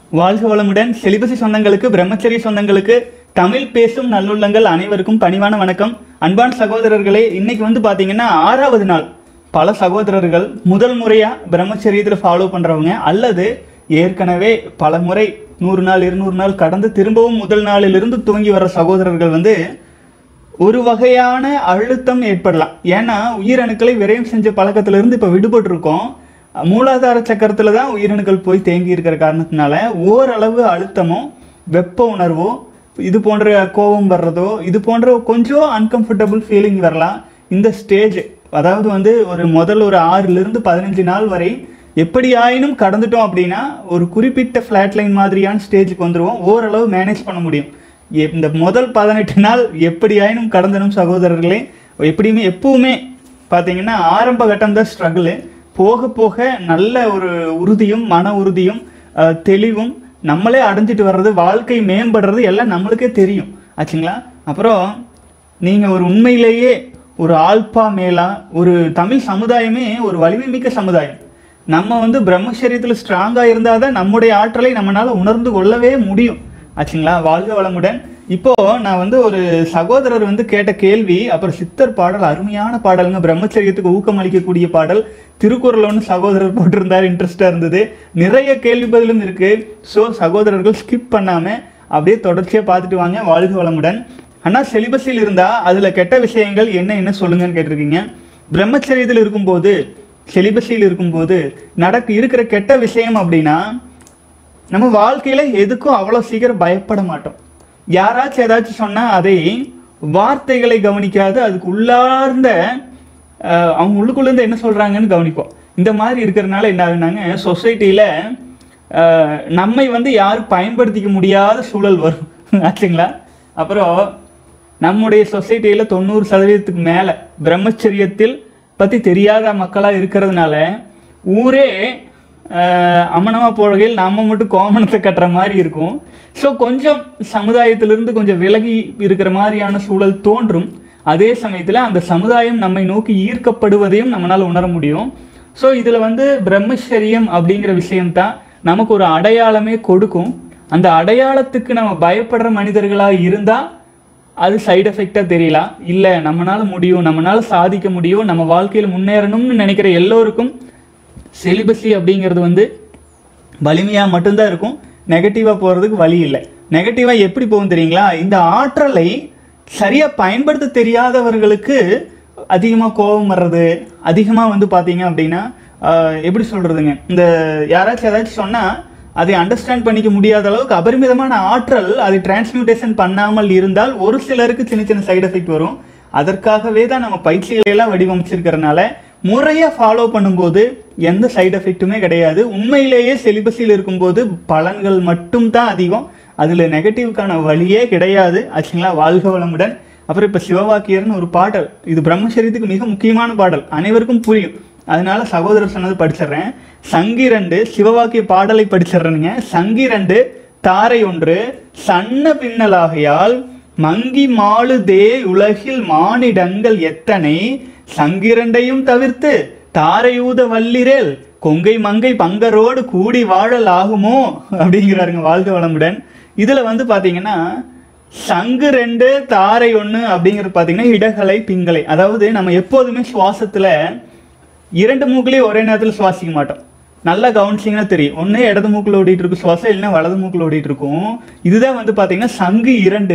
வாழ்க வளமுடன் செலிபசி சொந்தங்களுக்கு பிரம்மச்சரிய சொந்தங்களுக்கு தமிழ் பேசும் நல்லுள்ளங்கள் அனைவருக்கும் பணிவான வணக்கம் அன்பான சகோதரர்களே இன்னைக்கு வந்து பாத்தீங்கன்னா ஆறாவது நாள் பல சகோதரர்கள் முதல் முறையா பிரம்மச்சரியத்தில் ஃபாலோ பண்றவங்க அல்லது ஏற்கனவே பல முறை நூறு நாள் இருநூறு நாள் கடந்து திரும்பவும் முதல் நாளிலிருந்து துவங்கி வர சகோதரர்கள் வந்து ஒரு வகையான அழுத்தம் ஏற்படலாம் ஏன்னா உயிரணுக்களை விரயம் செஞ்ச பழக்கத்திலிருந்து இப்போ விடுபட்டு இருக்கோம் மூலாதார சக்கரத்தில் தான் உயிரணுக்கள் போய் தேங்கி இருக்கிற காரணத்தினால ஓரளவு அழுத்தமோ வெப்ப உணர்வோ இது போன்ற கோபம் வர்றதோ இது போன்ற கொஞ்சம் அன்கம்ஃபர்டபுள் ஃபீலிங் வரலாம் இந்த ஸ்டேஜ் அதாவது வந்து ஒரு முதல் ஒரு ஆறிலிருந்து பதினஞ்சு நாள் வரை எப்படி ஆயினும் கடந்துட்டோம் அப்படின்னா ஒரு குறிப்பிட்ட ஃப்ளாட் லைன் மாதிரியான ஸ்டேஜுக்கு வந்துருவோம் ஓரளவு மேனேஜ் பண்ண முடியும் எ- இந்த முதல் பதினெட்டு நாள் எப்படி ஆயினும் கடந்தனும் சகோதரர்களே எப்படியுமே எப்பவுமே பார்த்தீங்கன்னா ஆரம்ப கட்டம் தான் ஸ்ட்ரகிள் போக போக நல்ல ஒரு உறுதியும் மன உறுதியும் அஹ், தெளிவும் நம்மளே அடைஞ்சிட்டு வர்றது வாழ்க்கை மேம்படுறது எல்லாம் நம்மளுக்கே தெரியும் ஆச்சுங்களா அப்புறம் நீங்கள் ஒரு உண்மையிலேயே ஒரு ஆல்பா மேலா ஒரு தமிழ் சமுதாயமே ஒரு வலிமை மிக்க சமுதாயம் நம்ம வந்து பிரம்மச்சரியத்தில் ஸ்ட்ராங்காக இருந்தால் தான் நம்முடைய ஆற்றலை நம்மளால உணர்ந்து கொள்ளவே முடியும் ஆச்சுங்களா வாழ்க வளமுடன் இப்போ நான் வந்து ஒரு சகோதரர் வந்து கேட்ட கேள்வி அப்புறம் சித்தர் பாடல் அருமையான பாடலுங்க பிரம்மச்சரியத்துக்கு ஊக்கம் அளிக்கக்கூடிய பாடல் திருக்குறள் ஒன்று சகோதரர் போட்டிருந்தார் இன்ட்ரெஸ்டாக இருந்தது நிறைய கேள்வி பதிலும் இருக்கு ஸோ சகோதரர்கள் ஸ்கிப் பண்ணாம அப்படியே தொடர்ச்சியாக பார்த்துட்டு வாங்க வாழ்க வளமுடன் அண்ணா செலிபஸில் இருந்தா அதுல கெட்ட விஷயங்கள் என்ன என்ன சொல்லுங்கன்னு கேட்டிருக்கீங்க பிரம்மச்சரியத்தில் இருக்கும்போது செலிபஸில் இருக்கும்போது நடக்கு இருக்கிற கெட்ட விஷயம் அப்படின்னா நம்ம வாழ்க்கையில எதுக்கும் அவ்வளோ சீக்கிரம் பயப்பட மாட்டோம் யாராச்சும் ஏதாச்சும் சொன்னா அதை வார்த்தைகளை கவனிக்காது அதுக்கு உள்ளார்ந்த அஹ், அவங்க உள்ளுக்குள்ளேருந்து என்ன சொல்றாங்கன்னு கவனிப்போம் இந்த மாதிரி இருக்கிறதுனால என்ன ஆகுனாங்க சொசைட்டியில நம்மை வந்து யாரும் பயன்படுத்திக்க முடியாத சூழல் வரும் ஆச்சுங்களா அப்புறம் நம்முடைய சொசைட்டியில் தொண்ணூறு சதவீதத்துக்கு மேலே பிரம்மச்சரியத்தில் பற்றி தெரியாத மக்களாக இருக்கிறதுனால ஊரே ஆஹ், அமனமா போகையில் நாம மட்டும் கோமணத்தை கட்டுற மாதிரி இருக்கும் ஸோ கொஞ்சம் சமுதாயத்திலிருந்து கொஞ்சம் விலகி இருக்கிற மாதிரியான சூழல் தோன்றும் அதே சமயத்தில் அந்த சமுதாயம் நம்மை நோக்கி ஈர்க்கப்படுவதையும் நம்மளால் உணர முடியும் ஸோ இதில் வந்து பிரம்மச்சரியம் அப்படிங்கிற விஷயம்தான் நமக்கு ஒரு அடையாளமே கொடுக்கும் அந்த அடையாளத்துக்கு நம்ம பயப்படுற மனிதர்களாக இருந்தால் அது சைடு எஃபெக்டாக தெரியலாம் இல்லை நம்மளால முடியும் நம்மளால சாதிக்க முடியும் நம்ம வாழ்க்கையில் முன்னேறணும்னு நினைக்கிற எல்லோருக்கும் செலிபஸி அப்படிங்கிறது வந்து வலிமையாக மட்டும்தான் இருக்கும் நெகட்டிவாக போகிறதுக்கு வழி இல்லை நெகட்டிவாக எப்படி போகும் தெரியுங்களா இந்த ஆற்றலை சரியாக பயன்படுத்த தெரியாதவர்களுக்கு அதிகமாக கோபம் வர்றது அதிகமாக வந்து பார்த்தீங்க அப்படின்னா ஆஹ், எப்படி சொல்கிறதுங்க இந்த யாராச்சும் ஏதாச்சும் சொன்னால் அதை அண்டர்ஸ்டாண்ட் பண்ணிக்க முடியாத அளவுக்கு அபரிமிதமான ஆற்றல் அதை டிரான்ஸ்மியூட்டேஷன் பண்ணாமல் இருந்தால் ஒரு சிலருக்கு சின்ன சின்ன சைடு எஃபெக்ட் வரும் அதற்காகவே தான் நம்ம பயிற்சிகளை எல்லாம் வடிவமைச்சிருக்கிறனால முறையாக ஃபாலோ பண்ணும்போது எந்த சைடு எஃபெக்ட்டுமே கிடையாது உண்மையிலேயே செலிபஸில் இருக்கும்போது பலன்கள் மட்டும்தான் அதிகம் அதில் நெகட்டிவ்க்கான வழியே கிடையாது ஆச்சுங்களா வாழ்க வளமுடன் அப்புறம் இப்போ சிவவாக்கியர்னு ஒரு பாடல் இது பிரம்மச்சரியத்துக்கு மிக முக்கியமான பாடல் அனைவருக்கும் புரியும் அதனால சகோதரர் சொன்னது படிச்சிடுறேன் சங்கிரண்டு சிவவாக்கிய பாடலை படிச்சிடுறேனுங்க சங்கிரண்டு தாரை ஒன்று சன்ன பின்னலாகையால் மங்கி மாளுதே உலகில் மானிடங்கள் எத்தனை சங்கிரண்டையும் தவிர்த்து தாரையூத வல்லிரேல் கொங்கை மங்கை பங்கரோடு கூடி வாழல் ஆகுமோ அப்படிங்கிறாருங்க வாழ்க வளமுடன் இதுல வந்து பாத்தீங்கன்னா சங்கு ரெண்டு தாரை ஒன்று அப்படிங்கிறது பார்த்தீங்கன்னா இடகலை பிங்கலை அதாவது நம்ம எப்போதுமே சுவாசத்துல இரண்டு மூக்குலேயும் ஒரே நேரத்தில் சுவாசிக்க மாட்டோம் நல்லா கவனிச்சிங்கன்னா தெரியும் ஒன்று இடது மூக்கில் ஓடிட்டு இருக்கும் சுவாசம் இல்லைன்னா வலது மூக்கில் ஓடிட்டு இருக்கும் இதுதான் வந்து பார்த்தீங்கன்னா சங்கு இரண்டு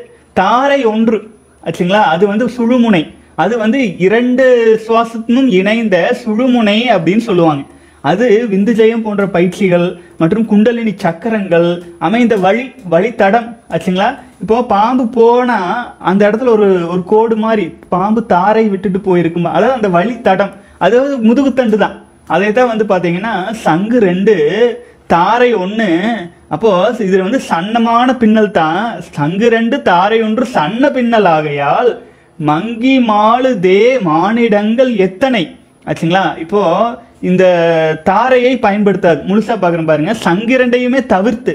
தாரை ஒன்று ஆச்சுங்களா அது வந்து சுழுமுனை அது வந்து இரண்டு சுவாசத்தினும் இணைந்த சுழுமுனை அப்படின்னு சொல்லுவாங்க அது விந்துஜயம் போன்ற பயிற்சிகள் மற்றும் குண்டலினி சக்கரங்கள் அமைந்த வழி வழித்தடம் ஆச்சுங்களா இப்போ பாம்பு போனா அந்த இடத்துல ஒரு ஒரு கோடு மாதிரி பாம்பு தாரை விட்டுட்டு போயிருக்கும் அதாவது அந்த வழித்தடம் அதாவது முதுகுத்தண்டு தான் அதை தான் வந்து பாத்தீங்கன்னா சங்கு ரெண்டு தாரை ஒன்று அப்போ இதுல வந்து சன்னமான பின்னல் தான் சங்கு ரெண்டு தாரை ஒன்று சன்ன பின்னல் ஆகையால் மங்கி மாளு தே மானிடங்கள் எத்தனை ஆச்சுங்களா இப்போ இந்த தாரையை பயன்படுத்தாது முழுசா பார்க்குறேன் பாருங்க சங்கிரண்டையுமே தவிர்த்து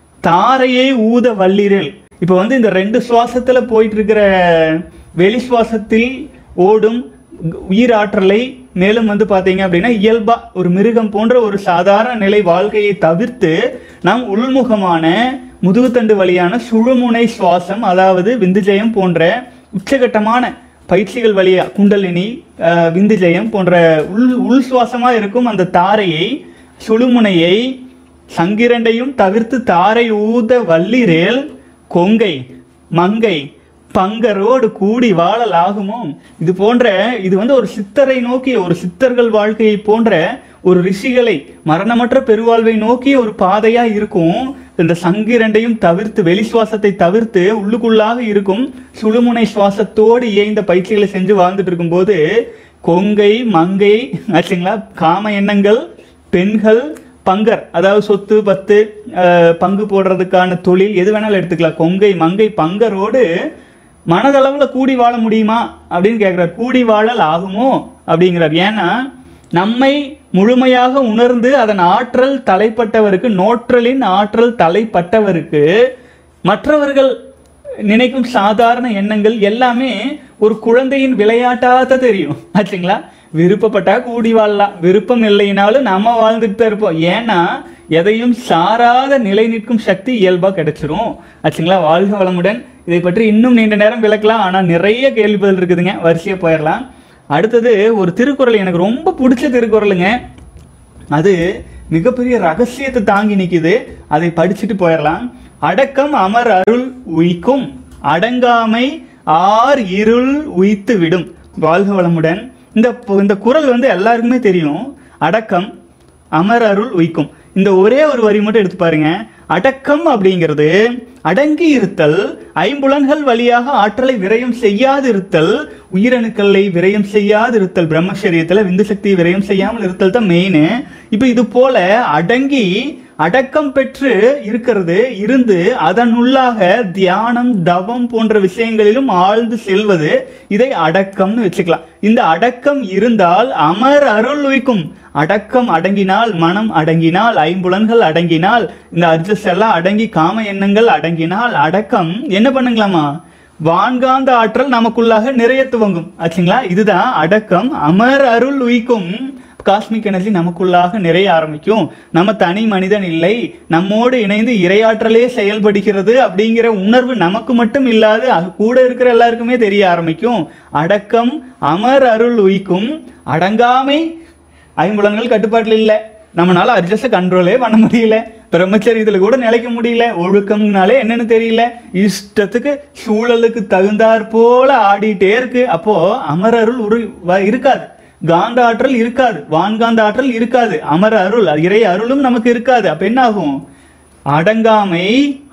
தாரையை ஊத வல்லிரல் இப்போ வந்து இந்த ரெண்டு சுவாசத்துல போயிட்டு இருக்கிற வெளி சுவாசத்தில் ஓடும் உயிராற்றலை மேலும் வந்து பார்த்தீங்க அப்படின்னா இயல்பா ஒரு மிருகம் போன்ற ஒரு சாதாரண நிலை வாழ்க்கையை தவிர்த்து நாம் உள்முகமான முதுகுத்தண்டு வழியான சுழுமுனை சுவாசம் அதாவது விந்துஜயம் போன்ற உச்சகட்டமான பயிற்சிகள் வழியா குண்டலினி அஹ், விந்துஜயம் போன்ற உள் உள் சுவாசமா இருக்கும் அந்த தாரையை சுழுமுனையை சங்கிரண்டையும் தவிர்த்து தாரை ஊத வள்ளிரேல் கொங்கை மங்கை பங்கரோடு கூடி வாழல் ஆகுமோ இது போன்ற இது வந்து ஒரு சித்தரை நோக்கி ஒரு சித்தர்கள் வாழ்க்கையை போன்ற ஒரு ரிஷிகளை மரணமற்ற பெருவாழ்வை நோக்கி ஒரு பாதையா இருக்கும் இந்த சங்கிரண்டையும் தவிர்த்து வெளி சுவாசத்தை தவிர்த்து உள்ளுக்குள்ளாக இருக்கும் சுழுமுனை சுவாசத்தோடு இயைந்த பயிற்சிகளை செஞ்சு வாழ்ந்துட்டு இருக்கும்போது கொங்கை மங்கை ஆச்சுங்களா காம எண்ணங்கள் பெண்கள் பங்கர் அதாவது சொத்து பத்து அஹ், பங்கு போடுறதுக்கான தொழில் எது வேணாலும் எடுத்துக்கலாம் கொங்கை மங்கை பங்கரோடு மனதளவில் கூடி வாழ முடியுமா அப்படின்னு கேட்குறார் கூடி வாழல் ஆகுமோ அப்படிங்கிறார் ஏன்னா நம்மை முழுமையாக உணர்ந்து அதன் ஆற்றல் தலைப்பட்டவருக்கு நோற்றலின் ஆற்றல் தலைப்பட்டவருக்கு மற்றவர்கள் நினைக்கும் சாதாரண எண்ணங்கள் எல்லாமே ஒரு குழந்தையின் விளையாட்டாக தெரியும் ஆச்சுங்களா விருப்பப்பட்டா கூடி வாழலாம் விருப்பம் இல்லைனாலும் நம்ம வாழ்ந்துட்டு தான் இருப்போம் ஏன்னா எதையும் சாராத நிலை நிற்கும் சக்தி இயல்பா கிடைச்சிரும் ஆச்சுங்களா வாழ்க வளமுடன் இதை பற்றி இன்னும் நீண்ட நேரம் விளக்கலாம் ஆனா நிறைய கேள்வி பதில் இருக்குதுங்க வரிசையா போயிடலாம் அடுத்தது ஒரு திருக்குறள் எனக்கு ரொம்ப பிடிச்ச திருக்குறளுங்க அது மிகப்பெரிய ரகசியத்தை தாங்கி நிக்குது அதை படிச்சுட்டு போயிடலாம் அடக்கம் அமர் அருள் உய்க்கும் அடங்காமை ஆர் இருள் உய்த்து விடும் வாழ்க வளமுடன் இந்த இந்த குறள் வந்து எல்லாருக்குமே தெரியும் அடக்கம் அமர் அருள் உய்க்கும் இந்த ஒரே ஒரு வரி மட்டும் எடுத்து பாருங்க அடக்கம் அப்படிங்கிறது அடங்கி இருத்தல் ஐம்புலன்கள் வழியாக ஆற்றலை விரயம் செய்யாது இருத்தல் உயிரணுக்களை விரயம் செய்யாது இருத்தல் பிரம்மச்சரியத்துல விந்து சக்தியை விரயம் செய்யாமல் இருத்தல் தான் மெயின் இப்போ இது போல அடங்கி அடக்கம் பெற்று இருக்கிறது இருந்து அதனுள்ளாக தியானம் தவம் போன்ற விஷயங்களிலும் ஆழ்ந்து செல்வது இதை அடக்கம்னு வச்சுக்கலாம் இந்த அடக்கம் இருந்தால் அமர் அருள் உய்க்கும் அடக்கம் அடங்கினால் மனம் அடங்கினால் ஐம்புலன்கள் அடங்கினால் இந்த அர்ஜஸ் எல்லாம் அடங்கி காம எண்ணங்கள் அடங்கினால் அடக்கம் என்ன பண்ணுங்களாமா வான்காந்த ஆற்றல் நமக்குள்ளாக நிறைய துவங்கும் ஆச்சுங்களா இதுதான் அடக்கம் அமர் அருள் உய்க்கும் காஸ்மிக் எனர்ஜி நமக்குள்ளாக நிறைய ஆரம்பிக்கும் நம்ம தனி மனிதன் இல்லை நம்மோடு இணைந்து இரையாற்றலே செயல்படுகிறது அப்படிங்கிற உணர்வு நமக்கு மட்டும் இல்லாது அது கூட இருக்கிற எல்லாருக்குமே தெரிய ஆரம்பிக்கும் அடக்கம் அமர் அருள் உய்க்கும் அடங்காமை ஐம்புலன்கள் கட்டுப்பாட்டில் இல்லை நம்மளால அட்ஜஸ்ட கண்ட்ரோலே பண்ண முடியல பிரம்மச்சரியத்துல கூட நிலைக்க முடியல ஒழுக்கம்னாலே என்னன்னு தெரியல இஷ்டத்துக்கு சூழலுக்கு தகுந்தாற் போல ஆடிட்டே இருக்கு அப்போ அமரருள் ஒரு வ- இருக்காது காந்த ஆற்றல் இருக்காது வான்காந்த ஆற்றல் இருக்காது அமர அருள் இறை அருளும் நமக்கு இருக்காது அப்ப என்ன ஆகும் அடங்காமை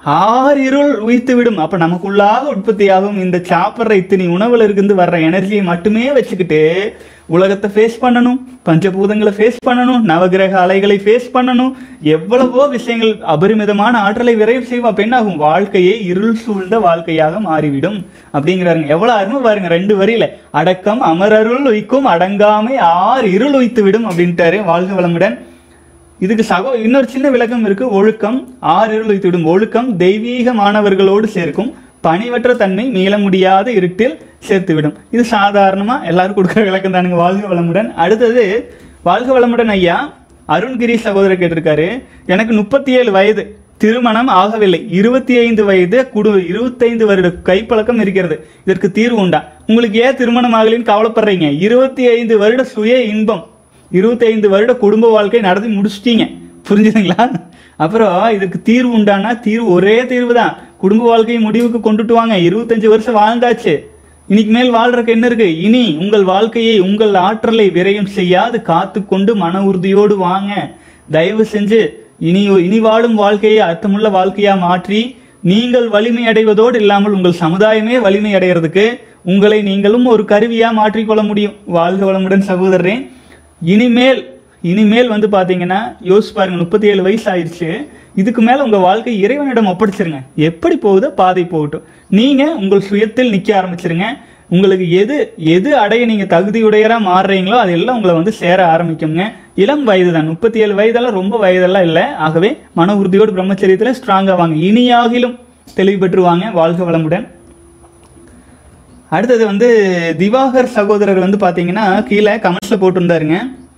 ஆறிருள் உயிர்த்து விடும் அப்ப நமக்குள்ளாக உற்பத்தியாகும் இந்த சாப்பிட்ற இத்தனை உணவுல இருந்து வர்ற எனர்ஜியை மட்டுமே வச்சுக்கிட்டு உலகத்தை ஃபேஸ் பண்ணணும் பஞ்சபூதங்களை ஃபேஸ் பண்ணணும் நவகிரக அலைகளை ஃபேஸ் பண்ணணும் எவ்வளவோ விஷயங்கள் அபரிமிதமான ஆற்றலை விரைவு செய்வோம் அப்ப என்ன ஆகும் வாழ்க்கையே இருள் சூழ்ந்த வாழ்க்கையாக மாறிவிடும் அப்படிங்கிறாருங்க எவ்வளவு அருமை பாருங்க ரெண்டு வரியில அடக்கம் அமரருள் உய்க்கும் அடங்காமை ஆறு இருள் உய்த்து விடும் அப்படின்ட்டாரு வாழ்க வளமுடன் இதுக்கு சகோ இன்னொரு சின்ன விளக்கம் இருக்கு ஒழுக்கம் ஆறிருள் வைத்துவிடும் ஒழுக்கம் தெய்வீக மாணவர்களோடு சேர்க்கும் பணிவற்ற தன்மை மீள முடியாத இருட்டில் சேர்த்துவிடும் இது சாதாரணமா எல்லாரும் கொடுக்குற விளக்கம் தானுங்க வாழ்க வளமுடன் அடுத்தது வாழ்க வளமுடன் ஐயா அருண்கிரி சகோதரர் கேட்டிருக்காரு எனக்கு முப்பத்தி ஏழு வயது திருமணம் ஆகவில்லை இருபத்தி ஐந்து வயது குடு இருபத்தைந்து வருட கைப்பழக்கம் இருக்கிறது இதற்கு தீர்வு உண்டா உங்களுக்கு ஏன் திருமணம் ஆகலைன்னு கவலைப்படுறீங்க இருபத்தி ஐந்து வருட சுய இன்பம் இருபத்தைந்து வருட குடும்ப வாழ்க்கை நடத்தி முடிச்சிட்டீங்க புரிஞ்சுதுங்களா அப்புறம் இதுக்கு தீர்வு உண்டானா தீர்வு ஒரே தீர்வு தான் குடும்ப வாழ்க்கையை முடிவுக்கு கொண்டுட்டு வாங்க இருபத்தஞ்சு வருஷம் வாழ்ந்தாச்சு இன்னைக்கு மேல் வாழ்றதுக்கு என்ன இருக்கு இனி உங்கள் வாழ்க்கையை உங்கள் ஆற்றலை விரயம் செய்யாது காத்து கொண்டு மன உறுதியோடு வாங்க தயவு செஞ்சு இனி இனி வாழும் வாழ்க்கையை அர்த்தமுள்ள வாழ்க்கையா மாற்றி நீங்கள் வலிமை அடைவதோடு இல்லாமல் உங்கள் சமுதாயமே வலிமை அடைகிறதுக்கு உங்களை நீங்களும் ஒரு கருவியா மாற்றிக்கொள்ள முடியும் வாழ்க வளமுடன் சகோதரரே இனிமேல் இனிமேல் வந்து பாத்தீங்கன்னா யோசிச்சு பாருங்க முப்பத்தி ஏழு வயசு ஆயிடுச்சு இதுக்கு மேல உங்க வாழ்க்கை இறைவனிடம் ஒப்படைச்சிருங்க எப்படி போகுதோ பாதை போகட்டும் நீங்க உங்கள் சுயத்தில் நிக்க ஆரம்பிச்சிருங்க உங்களுக்கு எது எது அடைய நீங்க தகுதியுடையரா மாறுறீங்களோ அதெல்லாம் உங்களை வந்து சேர ஆரம்பிக்குங்க இளம் வயது தான் முப்பத்தி ஏழு வயதெல்லாம் ரொம்ப வயதெல்லாம் இல்லை ஆகவே மன உறுதியோடு பிரம்மச்சரியத்துல ஸ்ட்ராங்கா வாங்க இனியாகிலும் தெளிவு பெற்றுவாங்க வாழ்க வளமுடன் அடுத்தது வந்து திவாகர் சகோதரர் வந்து பார்த்தீங்கன்னா கீழே கமெண்ட்ஸில் போட்டிருந்தாருங்க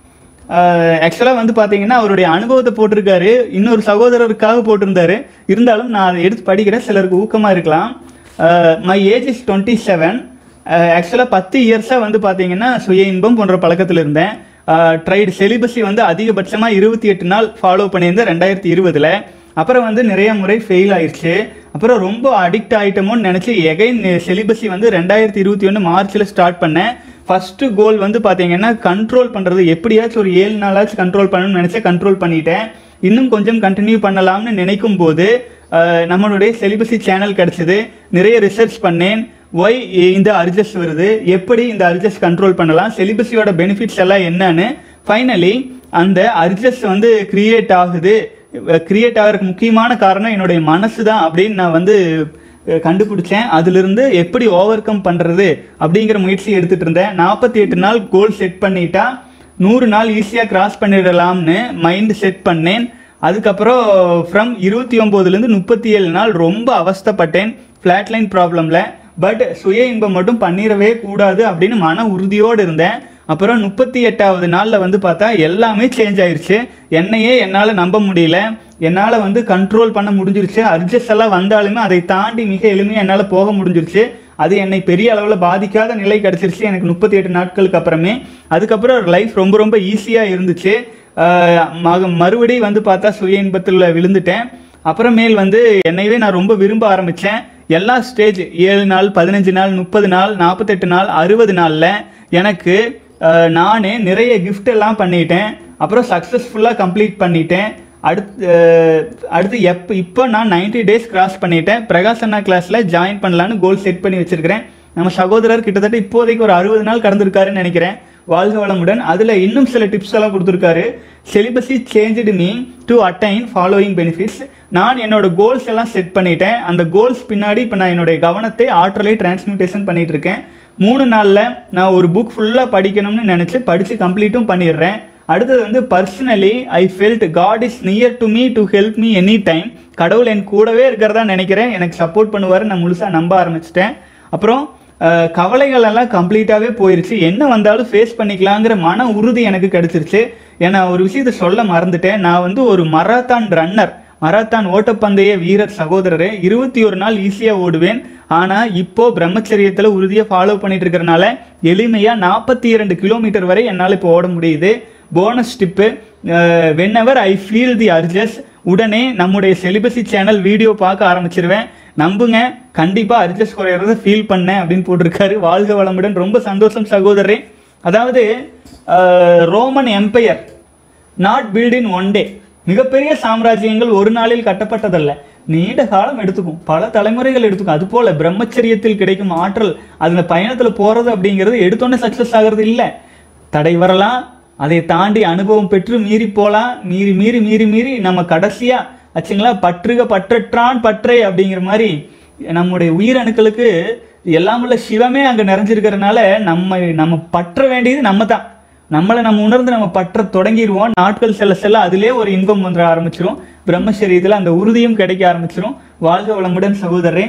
ஆக்சுவலாக வந்து பார்த்தீங்கன்னா அவருடைய அனுபவத்தை போட்டிருக்காரு இன்னொரு சகோதரருக்காக போட்டிருந்தாரு இருந்தாலும் நான் அதை எடுத்து படிக்கிறேன் சிலருக்கு ஊக்கமாக இருக்கலாம் my age is twenty seven ஆக்சுவலாக பத்து இயர்ஸாக வந்து பார்த்தீங்கன்னா சுய இன்பம் போன்ற பழக்கத்தில் இருந்தேன் ட்ரைடு செலிபஸை வந்து அதிகபட்சமாக இருபத்தி எட்டு நாள் ஃபாலோ பண்ணியிருந்தேன் ரெண்டாயிரத்தி இருபதில் அப்புறம் வந்து நிறைய முறை ஃபெயில் ஆயிடுச்சு அப்புறம் ரொம்ப அடிக்ட் ஆயிட்டோமோன்னு நினச்சி எகைன் செலிபஸி வந்து ரெண்டாயிரத்தி இருபத்தி ஒன்று மார்ச்சில் ஸ்டார்ட் பண்ணேன் ஃபஸ்ட்டு கோல் வந்து பார்த்தீங்கன்னா கண்ட்ரோல் பண்ணுறது எப்படியாச்சும் ஒரு ஏழு நாளாச்சும் கண்ட்ரோல் பண்ணணும்னு நினச்சேன் கண்ட்ரோல் பண்ணிட்டேன் இன்னும் கொஞ்சம் கண்டினியூ பண்ணலாம்னு நினைக்கும் போது அஹ், நம்மளுடைய செலிபஸி சேனல் கிடச்சிது நிறைய ரிசர்ச் பண்ணேன் ஒய் இந்த அர்ஜஸ் வருது எப்படி இந்த அர்ஜஸ் கண்ட்ரோல் பண்ணலாம் செலிபஸியோட பெனிஃபிட்ஸ் எல்லாம் என்னன்னு ஃபைனலி அந்த அர்ஜஸ் வந்து கிரியேட் ஆகுது கிரியேட் ஆகிறதுக்கு முக்கியமான காரணம் என்னுடைய மனசு தான் அப்படின்னு நான் வந்து அஹ், கண்டுபிடிச்சேன் அதிலிருந்து எப்படி ஓவர் கம் பண்ணுறது அப்படிங்கிற முயற்சி எடுத்துட்டு இருந்தேன் நாற்பத்தி எட்டு நாள் கோல் செட் பண்ணிட்டா நூறு நாள் ஈஸியாக கிராஸ் பண்ணிடலாம்னு மைண்ட் செட் பண்ணேன் அதுக்கப்புறம் ஃப்ரம் இருபத்தி ஒம்போதுலேருந்து முப்பத்தி ஏழு நாள் ரொம்ப அவஸ்தைப்பட்டேன் ஃப்ளாட்லைன் ப்ராப்ளமில் பட் சுய இன்பம் மட்டும் பண்ணிடவே கூடாது அப்படின்னு மன உறுதியோடு இருந்தேன் அப்புறம் முப்பத்தி எட்டாவது நாளில் வந்து பார்த்தா எல்லாமே சேஞ்ச் ஆயிருச்சு என்னையே என்னால் நம்ப முடியல என்னால் வந்து கண்ட்ரோல் பண்ண முடிஞ்சிருச்சு அர்ஜஸ்ட் எல்லாம் வந்தாலுமே அதை தாண்டி மிக எளிமையாக என்னால் போக முடிஞ்சிருச்சு அது என்னை பெரிய அளவில் பாதிக்காத நிலை கிடச்சிருச்சு எனக்கு முப்பத்தி எட்டு நாட்களுக்கு அப்புறமே அதுக்கப்புறம் லைஃப் ரொம்ப ரொம்ப ஈஸியாக இருந்துச்சு ஆஹ் மக மறுபடியும் வந்து பார்த்தா சுய இன்பத்தில் விழுந்துட்டேன் அப்புறமேல் வந்து என்னையவே நான் ரொம்ப விரும்ப ஆரம்பித்தேன் எல்லா ஸ்டேஜ் ஏழு நாள் பதினஞ்சு நாள் முப்பது நாள் நாற்பத்தெட்டு நாள் அறுபது நாளில் எனக்கு ஆஹ் நானே நிறைய gift எல்லாம் பண்ணிட்டேன் அப்புறம் சக்ஸஸ்ஃபுல்லாக கம்ப்ளீட் பண்ணிட்டேன் அடுத்து அஹ், அடுத்து எப்போ இப்போ நான் 90 டேஸ் கிராஸ் பண்ணிட்டேன் பிரகாஷ் அண்ணா கிளாஸில் ஜாயின் பண்ணலான்னு கோல் செட் பண்ணி வச்சிருக்கிறேன் நம்ம சகோதரர் கிட்டத்தட்ட இப்போதைக்கு ஒரு அறுபது நாள் கடந்திருக்காருன்னு நினைக்கிறேன் வாழ்க வளமுடன் அதில் இன்னும் சில டிப்ஸ் எல்லாம் கொடுத்துருக்காரு celibacy change me to attain following benefits நான் என்னோட கோல்ஸ் எல்லாம் செட் பண்ணிட்டேன் அந்த கோல்ஸ் பின்னாடி இப்போ நான் என்னுடைய கவனத்தை ஆற்றலை டிரான்ஸ்மியூட்டேஷன் பண்ணிட்டு இருக்கேன் மூணு நாளில் நான் ஒரு புக் ஃபுல்லாக படிக்கணும்னு நினச்சி படித்து கம்ப்ளீட்டும் பண்ணிடுறேன் அடுத்தது வந்து personally I felt God is near to me to help me any time கடவுள் என் கூடவே இருக்கிறதா நினைக்கிறேன் எனக்கு சப்போர்ட் பண்ணுவார் நான் முழுசாக நம்ப ஆரம்பிச்சிட்டேன் அப்புறம் அஹ், கவலைகள் எல்லாம் கம்ப்ளீட்டாகவே போயிருச்சு என்ன வந்தாலும் ஃபேஸ் பண்ணிக்கலாங்கிற மன உறுதி எனக்கு கிடைச்சிருச்சு ஏன்னா ஒரு விஷயத்த சொல்ல மறந்துட்டேன் நான் வந்து ஒரு மராத்தான் ரன்னர் மராத்தான் ஓட்டப்பந்தய வீரர் சகோதரரே இருபத்தி ஒரு நாள் ஈஸியாக ஓடுவேன் ஆனால் இப்போ பிரம்மச்சரியத்தில் உறுதியாக ஃபாலோ பண்ணிட்டு இருக்கிறனால எளிமையாக நாற்பத்தி இரண்டு கிலோமீட்டர் வரை என்னால் இப்போ ஓட முடியுது bonus tip whenever I feel the urges உடனே நம்முடைய செலிபஸி சேனல் வீடியோ பார்க்க ஆரம்பிச்சிருவேன் நம்புங்க கண்டிப்பாக அர்ஜஸ் குறையிறத ஃபீல் பண்ணேன் அப்படின்னு போட்டிருக்காரு வாழ்க வளமுடன் ரொம்ப சந்தோஷம் சகோதரரே அதாவது Roman empire not built in one day மிகப்பெரிய சாம்ராஜ்யங்கள் ஒரு நாளில் கட்டப்பட்டதல்ல நீண்ட காலம் எடுத்துக்கும் பல தலைமுறைகள் எடுத்துக்கும் அது போல பிரம்மச்சரியத்தில் கிடைக்கும் ஆற்றல் அதுல பயணத்துல போறது அப்படிங்கிறது எடுத்தோன்னே சக்சஸ் ஆகிறது இல்லை தடை வரலாம் அதை தாண்டி அனுபவம் பெற்று மீறி போலாம் மீறி மீறி மீறி மீறி நம்ம கடைசியா ஆச்சுங்களா பற்றுக பற்றற்றான் பற்றை அப்படிங்கிற மாதிரி நம்முடைய உயிரணுக்களுக்கு எல்லாம் உள்ள சிவமே அங்க நிறைஞ்சிருக்கிறதுனால நம்ம நம்ம பற்ற வேண்டியது நம்ம தான் நம்மளை நம்ம உணர்ந்து நம்ம பற்ற தொடங்கிடுவோம் நாட்கள் செல்ல செல்ல அதிலே ஒரு இன்பம் வந்துட ஆரம்பிச்சிரும் பிரம்மச்சரியத்தில் அந்த உறுதியும் கிடைக்க ஆரம்பிச்சிரும் வாழ்க வளமுடன் சகோதரரே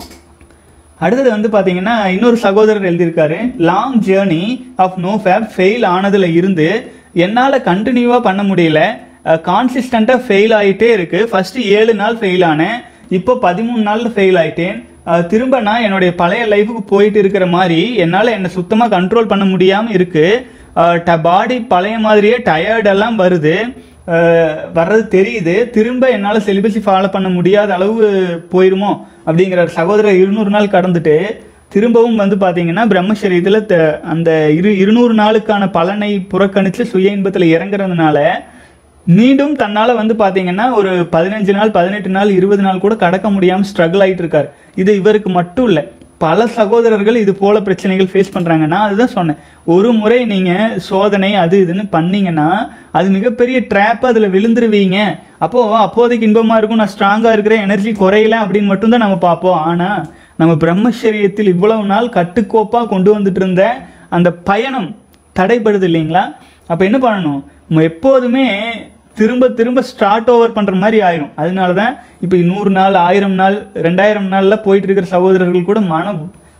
அடுத்தது வந்து பாத்தீங்கன்னா இன்னொரு சகோதரர் எழுதியிருக்காரு long journey of no fap fail ஆனதுல இருந்து என்னால் கண்டினியூவாக பண்ண முடியல கான்சிஸ்டண்ட்டாக ஃபெயில் ஆகிட்டே இருக்கு ஃபர்ஸ்ட் ஏழு நாள் ஃபெயில் ஆனேன் இப்போ பதிமூணு நாளில் ஃபெயில் ஆயிட்டேன் அஹ், திரும்ப நான் என்னுடைய பழைய லைஃபுக்கு போயிட்டு இருக்கிற மாதிரி என்னால் என்னை சுத்தமாக கண்ட்ரோல் பண்ண முடியாமல் இருக்கு பாடி பழைய மாதிரியே டயர்டெல்லாம் வருது அஹ் வர்றது தெரியுது திரும்ப என்னால் செலிபஸை ஃபாலோ பண்ண முடியாத அளவு போயிருமோ அப்படிங்கிற சகோதரர் இருநூறு நாள் கடந்துட்டு திரும்பவும் வந்து பார்த்தீங்கன்னா பிரம்மச்சரியத்தில் த- அந்த இரு இருநூறு நாளுக்கான பலனை புறக்கணித்து சுய இன்பத்தில் இறங்குறதுனால மீண்டும் தன்னால் வந்து பார்த்தீங்கன்னா ஒரு பதினஞ்சு நாள் பதினெட்டு நாள் இருபது நாள் கூட கடக்க முடியாமல் ஸ்ட்ரகிள் ஆயிட்டு இருக்காரு இது இவருக்கு மட்டும் இல்லை பல சகோதரர்கள் இது போல பிரச்சனைகள் ஃபேஸ் பண்றாங்க நான் அதுதான் சொன்னேன் ஒரு முறை நீங்க சோதனை அது இதுன்னு பண்ணீங்கன்னா அது மிகப்பெரிய ட்ராப் அதுல விழுந்துருவீங்க அப்போ அப்போதைக்கு இன்பமா இருக்கும் நான் ஸ்ட்ராங்கா இருக்கிறேன் எனர்ஜி குறையல அப்படின்னு மட்டும்தான் நம்ம பார்ப்போம் ஆனா நம்ம பிரம்மச்சரியத்தில் இவ்வளவு நாள் கட்டுக்கோப்பா கொண்டு வந்துட்டு இருந்த அந்த பயணம் தடைப்படுது இல்லைங்களா அப்ப என்ன பண்ணணும் நம்ம எப்போதுமே திரும்ப திரும்ப ஸ்டார்ட் ஓவர் பண்ற மாதிரி ஆயிரும் அதனால தான் இப்போ நூறு நாள் ஆயிரம் நாள் ரெண்டாயிரம் நாள்ல போயிட்டு இருக்கிற சகோதரர்கள் கூட மன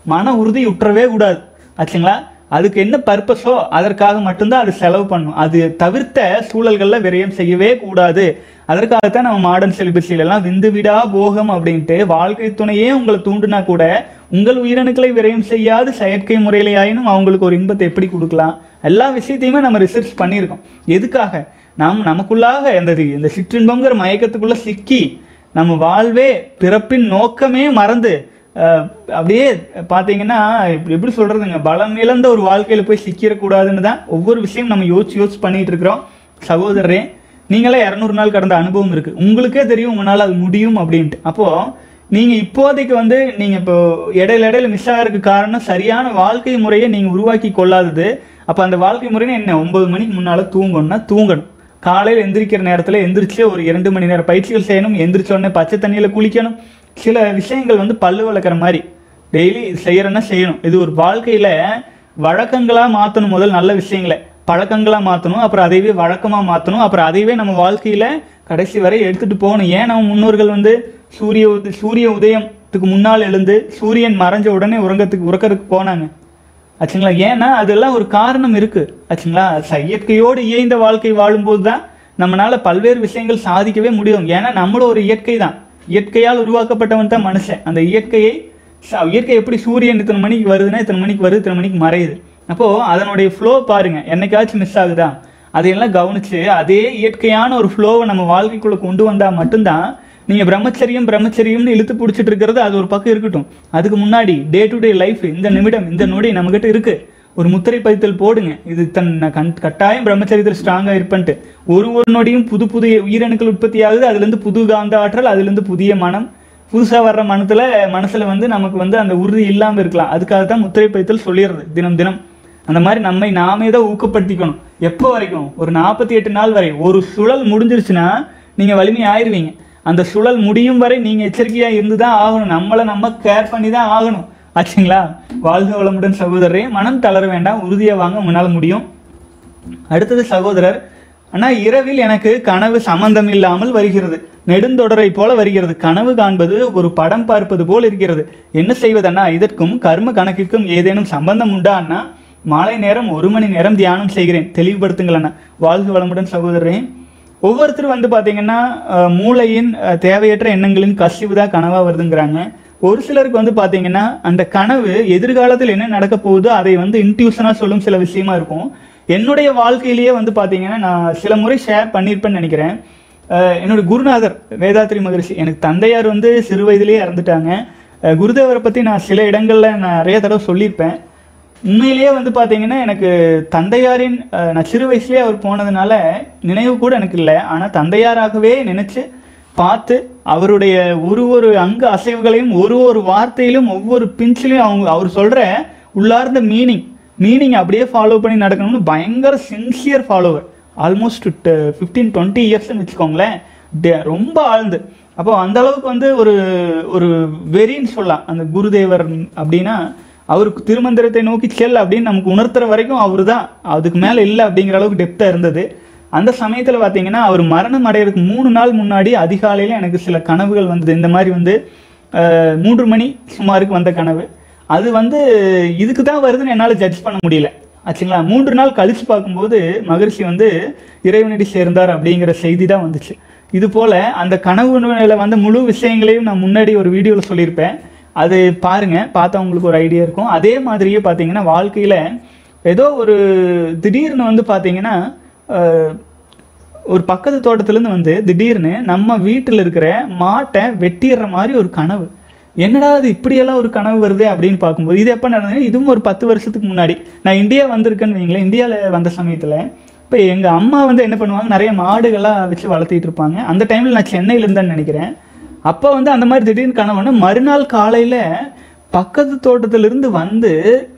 மன உறுதி உற்றவே கூடாது ஆச்சுங்களா அதுக்கு என்ன பர்பஸோ அதற்காக மட்டும்தான் அது செலவு பண்ணும் அது தவிர்த்த சூழல்களில் விரயம் செய்யவே கூடாது அதற்காகத்தான் நம்ம மாடர்ன் செலிபஸில எல்லாம் விந்து விடா போகம் அப்படின்ட்டு வாழ்க்கை துணையே உங்களை தூண்டுனா கூட உங்கள் உயிரணுக்களை விரயம் செய்யாது செயற்கை முறையிலே ஆயினும் அவங்களுக்கு ஒரு இன்பத்தை எப்படி கொடுக்கலாம் எல்லா விஷயத்தையுமே நம்ம ரிசர்ச் பண்ணியிருக்கோம் எதுக்காக நாம் நமக்குள்ளாக இந்த இந்த சிற்றின்பங்கிற மயக்கத்துக்குள்ள சிக்கி நம்ம வாழ்வே பிறப்பின் நோக்கமே மறந்து அஹ், அப்படியே பார்த்தீங்கன்னா இப்படி எப்படி சொல்றதுங்க பலம் இழந்த ஒரு வாழ்க்கையில போய் சிக்கிடக்கூடாதுன்னு தான் ஒவ்வொரு விஷயம் நம்ம யோசிச்சு யோசிச்சு பண்ணிட்டு இருக்கிறோம் சகோதரரே நீங்களே இரநூறு நாள் கடந்த அனுபவம் இருக்கு உங்களுக்கே தெரியும் உங்களால் அது முடியும் அப்படின்ட்டு அப்போ நீங்க இப்போதைக்கு வந்து நீங்க இப்போ இடையில இடையில மிஸ் ஆகிறதுக்கு காரணம் சரியான வாழ்க்கை முறையை நீங்க உருவாக்கி கொள்ளாதது அப்ப அந்த வாழ்க்கை முறைன்னு என்ன ஒன்பது மணிக்கு முன்னால தூங்கணும்னா தூங்கணும் காலையில் எந்திரிக்கிற நேரத்தில் எந்திரிச்சு ஒரு இரண்டு மணி நேரம் பயிற்சிகள் செய்யணும் எந்திரிச்ச உடனே பச்சை தண்ணியில் குளிக்கணும் சில விஷயங்கள் வந்து பல்லு வளர்க்குற மாதிரி டெய்லி இது செய்யறேன்னா செய்யணும் இது ஒரு வாழ்க்கையில வழக்கங்களாக மாற்றணும் முதல் நல்ல விஷயங்களை பழக்கங்களாக மாற்றணும் அப்புறம் அதையவே வழக்கமாக மாற்றணும் அப்புறம் அதையவே நம்ம வாழ்க்கையில கடைசி வரை எடுத்துட்டு போகணும் ஏன் நம்ம முன்னோர்கள் வந்து சூரிய உத சூரிய உதயத்துக்கு முன்னால் எழுந்து சூரியன் மறைஞ்ச உடனே உறங்கத்துக்கு உறக்கறதுக்கு போனாங்க ஆச்சுங்களா ஏன்னா அதெல்லாம் ஒரு காரணம் இருக்கு ஆச்சுங்களா ச- இயற்கையோடு இயைந்த வாழ்க்கை வாழும்போது தான் நம்மளால பல்வேறு விஷயங்கள் சாதிக்கவே முடியும் ஏன்னா நம்மளும் ஒரு இயற்கை தான் இயற்கையால் உருவாக்கப்பட்டவன் தான் மனுஷன் அந்த இயற்கையை ச- இயற்கை எப்படி சூரியன் இத்தனை மணிக்கு வருதுன்னா இத்தனை மணிக்கு வருது இத்தனை மணிக்கு மறையுது அப்போ அதனுடைய ஃப்ளோ பாருங்க என்னைக்காச்சும் மிஸ் ஆகுதா அதையெல்லாம் கவனிச்சு அதே இயற்கையான ஒரு ஃப்ளோவை நம்ம வாழ்க்கைக்குள்ள கொண்டு வந்தா மட்டும்தான் நீங்க பிரம்மச்சரியம் பிரம்மச்சரியம்னு இழுத்து பிடிச்சிட்டு இருக்கிறது அது ஒரு பக்கம் இருக்கட்டும் அதுக்கு முன்னாடி டே டு டே லைஃப் இந்த நிமிடம் இந்த நொடி நம்மகிட்ட இருக்கு ஒரு முத்திரை பதித்தல் போடுங்க இது தன் நான் கண் கட்டாயம் பிரம்மச்சரியத்தில் ஸ்ட்ராங்கா இருப்பேன்ட்டு ஒரு ஒரு நொடியும் புது புது உயிரணுக்கள் உற்பத்தி ஆகுது அதுல இருந்து புது காந்த ஆற்றல் அதுல இருந்து புதிய மனம் புதுசா வர்ற மனத்துல மனசுல வந்து நமக்கு வந்து அந்த உறுதி இல்லாம இருக்கலாம் அதுக்காக தான் முத்திரை பதித்தல் சொல்லிடுறது தினம் தினம் அந்த மாதிரி நம்மை நாமே தான் ஊக்கப்படுத்திக்கணும் எப்போ வரைக்கும் ஒரு நாற்பத்தி எட்டு நாள் வரை ஒரு சுழல் முடிஞ்சிருச்சுன்னா நீங்க வலிமை ஆயிருவீங்க அந்த சுழல் முடியும் வரை நீங்க எச்சரிக்கையா இருந்து தான் ஆகணும் நம்மளை நம்ம கேர் பண்ணி தான் ஆகணும் ஆச்சுங்களா வாழ்க வளமுடன் சகோதரரே மனம் தளர வேண்டாம் உறுதியா வாங்க உங்களால முடியும் அடுத்தது சகோதரர் அண்ணா இரவில் எனக்கு கனவு சம்பந்தம் இல்லாமல் வருகிறது நெடுந்தொடரை போல வருகிறது கனவு காண்பது ஒரு படம் பார்ப்பது போல் இருக்கிறது என்ன செய்வதண்ணா இதற்கும் கர்ம கணக்கிற்கும் ஏதேனும் சம்பந்தம் உண்டா அண்ணா மாலை நேரம் ஒரு மணி நேரம் தியானம் செய்கிறேன் தெளிவுபடுத்துங்கள் அண்ணா வாழ்க வளமுடன் சகோதரரே ஒவ்வொருத்தரும் வந்து பாத்தீங்கன்னா அஹ், மூளையின் அஹ், தேவையற்ற எண்ணங்களின் கசிவு தான் கனவா வருதுங்கிறாங்க ஒரு சிலருக்கு வந்து பாத்தீங்கன்னா அந்த கனவு எதிர்காலத்தில் என்ன நடக்க போகுதோ அதை வந்து இன்ட்யூஷனா சொல்லும் சில விஷயமா இருக்கும் என்னுடைய வாழ்க்கையிலேயே வந்து பாத்தீங்கன்னா நான் சில முறை ஷேர் பண்ணியிருப்பேன்னு நினைக்கிறேன் அஹ், என்னோட குருநாதர் வேதாத்ரி மகரிஷி எனக்கு தந்தையார் வந்து சிறு வயதிலேயே இறந்துட்டாங்க அஹ், குருதேவரை பத்தி நான் சில இடங்கள்ல நான் நிறைய தடவை சொல்லியிருப்பேன் உண்மையிலேயே வந்து பாத்தீங்கன்னா எனக்கு தந்தையாரின் அஹ், நான் சிறு வயசுலயே அவர் போனதுனால நினைவு கூட எனக்கு இல்லை ஆனா தந்தையாராகவே நினைச்சு பார்த்து அவருடைய ஒரு ஒரு அங்க அசைவுகளையும் ஒரு ஒரு வார்த்தையிலும் ஒவ்வொரு பிஞ்சிலையும் அவங்க அவர் சொல்ற உள்ளார்ந்த மீனிங் மீனிங் அப்படியே ஃபாலோ பண்ணி நடக்கணும்னு பயங்கர sincere follower almost fifteen twenty இயர்ஸ்னு வச்சுக்கோங்களேன் டே- ரொம்ப ஆழ்ந்து அப்போ அந்த அளவுக்கு வந்து ஒரு ஒரு வெறின்னு சொல்லலாம் அந்த குருதேவர் அப்படின்னா அவருக்கு திருமந்திரத்தை நோக்கி செல் அப்படின்னு நமக்கு உணர்த்துற வரைக்கும் அவர் தான் அதுக்கு மேலே இல்லை அப்படிங்கிற அளவுக்கு டெப்த்தாக இருந்தது அந்த சமயத்தில் பார்த்தீங்கன்னா அவர் மரணம் அடையிறதுக்கு மூணு நாள் முன்னாடி அதிகாலையில் எனக்கு சில கனவுகள் வந்தது இந்த மாதிரி வந்து அஹ், மூன்று மணி சுமாருக்கு வந்த கனவு அது வந்து இதுக்கு தான் வருதுன்னு என்னால் ஜட்ஜ் பண்ண முடியல ஆச்சுங்களா மூன்று நாள் கழிச்சு பார்க்கும்போது மகரிஷி வந்து இறைவனடி சேர்ந்தார் அப்படிங்கிற செய்தி தான் வந்துச்சு இது போல அந்த கனவு நிலையில வந்த முழு விஷயங்களையும் நான் முன்னாடி ஒரு வீடியோவில் சொல்லியிருப்பேன் அது பாருங்க பார்த்தா உங்களுக்கு ஒரு ஐடியா இருக்கும் அதே மாதிரியே பார்த்தீங்கன்னா வாழ்க்கையில ஏதோ ஒரு திடீர்னு வந்து பார்த்தீங்கன்னா அஹ், ஒரு பக்கத்து தோட்டத்துலேருந்து வந்து திடீர்னு நம்ம வீட்டில் இருக்கிற மாட்டை வெட்டிடுற மாதிரி ஒரு கனவு என்னடா அது இப்படியெல்லாம் ஒரு கனவு வருது அப்படின்னு பார்க்கும்போது இது எப்போ நடந்தது இதுவும் ஒரு பத்து வருஷத்துக்கு முன்னாடி நான் இந்தியா வந்திருக்கேன்னு வைங்களேன் இந்தியாவில் வந்த சமயத்தில் இப்போ எங்கள் அம்மா வந்து என்ன பண்ணுவாங்க நிறைய மாடுகள்லாம் வச்சு வளர்த்திட்டு இருப்பாங்க அந்த டைமில் நான் சென்னையில் இருந்தேன்னு நினைக்கிறேன் அப்போ வந்து அந்த மாதிரி திடீர்னு கனவுன்னா மறுநாள் காலையில் பக்கத்து தோட்டத்திலிருந்து வந்து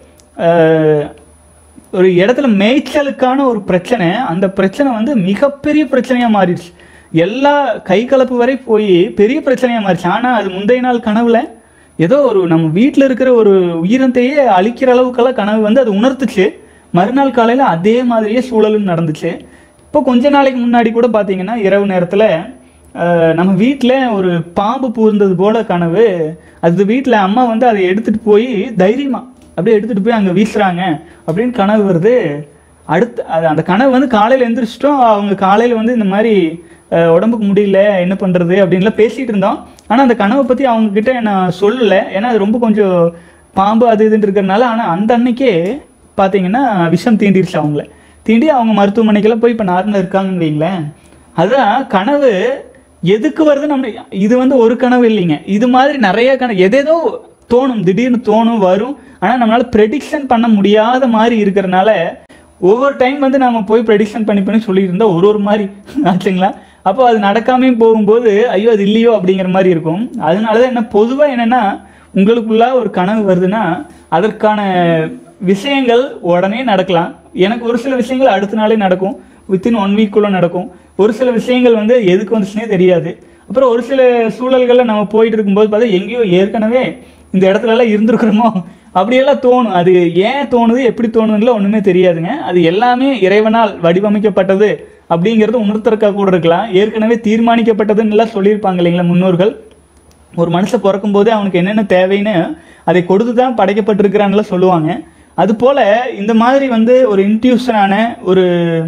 அஹ், ஒரு இடத்துல மேய்ச்சலுக்கான ஒரு பிரச்சனை அந்த பிரச்சனை வந்து மிகப்பெரிய பிரச்சனையா மாறிடுச்சு எல்லா கை கலப்பு வரை போய் பெரிய பிரச்சனையா மாறிடுச்சு ஆனா அது முந்தைய நாள் கனவுல ஏதோ ஒரு நம்ம வீட்டில் இருக்கிற ஒரு உயிரத்தையே அழிக்கிற அளவுக்கெல்லாம் கனவு வந்து அது உணர்த்துச்சு மறுநாள் காலையில அதே மாதிரியே சூழலும் நடந்துச்சு இப்போ கொஞ்ச நாளைக்கு முன்னாடி கூட பார்த்தீங்கன்னா இரவு நேரத்தில் அஹ், நம்ம வீட்டில் ஒரு பாம்பு பூர்ந்தது போல கனவு அது வீட்டில் அம்மா வந்து அதை எடுத்துட்டு போய் தைரியமா அப்படியே எடுத்துட்டு போய் அங்கே வீசுறாங்க அப்படின்னு கனவு வருது அடுத்து அது அந்த கனவு வந்து காலையில் எந்திரிச்சிட்டோம் அவங்க காலையில் வந்து இந்த மாதிரி அஹ், உடம்புக்கு முடியல என்ன பண்ணுறது அப்படின்லாம் பேசிகிட்டு இருந்தோம் ஆனால் அந்த கனவை பற்றி அவங்க கிட்ட நான் சொல்லலை ஏன்னா அது ரொம்ப கொஞ்சம் பாம்பு அது இதுன்னு இருக்கிறனால ஆனால் அந்த அன்னைக்கே பார்த்தீங்கன்னா விஷம் தீண்டிருச்சு அவங்கள தீண்டி அவங்க மருத்துவமனைக்கெல்லாம் போய் இப்போ நார்மலாக இருக்காங்கன்னு வைங்களேன் அதான் கனவு எதுக்கு வருது நம்ம இது வந்து ஒரு கனவு இல்லைங்க இது மாதிரி நிறைய கனவு எதேதோ தோணும் திடீர்னு தோணும் வரும் ஆனால் நம்மளால ப்ரெடிக்ஷன் பண்ண முடியாத மாதிரி இருக்கிறனால ஒவ்வொரு டைம் வந்து நம்ம போய் ப்ரெடிக்ஷன் பண்ணி பண்ணி சொல்லிட்டு இருந்தா ஒரு ஒரு மாதிரி ஆச்சுங்களா அப்போ அது நடக்காமே போகும்போது ஐயோ அது இல்லையோ அப்படிங்கிற மாதிரி இருக்கும் அதனால தான் என்ன பொதுவாக என்னன்னா உங்களுக்குள்ள ஒரு கனவு வருதுன்னா அதற்கான விஷயங்கள் உடனே நடக்கலாம் எனக்கு ஒரு சில விஷயங்கள் அடுத்த நாளே நடக்கும் வித்தின் ஒன் வீக்குள்ளே நடக்கும் ஒரு சில விஷயங்கள் வந்து எதுக்கு வந்துச்சுனே தெரியாது அப்புறம் ஒரு சில சூழல்களில் நம்ம போயிட்டு இருக்கும்போது பார்த்தா எங்கேயோ ஏற்கனவே இந்த இடத்துலலாம் இருந்திருக்கிறோமோ அப்படியெல்லாம் தோணும் அது ஏன் தோணுது எப்படி தோணுதுல ஒன்றுமே தெரியாதுங்க அது எல்லாமே இறைவனால் வடிவமைக்கப்பட்டது அப்படிங்கிறது உணர்த்தறக்கா கூட இருக்கலாம் ஏற்கனவே தீர்மானிக்கப்பட்டதுன்னு எல்லாம் சொல்லியிருப்பாங்க இல்லைங்களா முன்னோர்கள் ஒரு மனுஷன் பிறக்கும் போதே அவனுக்கு என்னென்ன தேவைன்னு அதை கொடுத்து தான் படைக்கப்பட்டிருக்கிறான்லாம் சொல்லுவாங்க அதுபோல் இந்த மாதிரி வந்து ஒரு இன்ட்யூஷனான ஒரு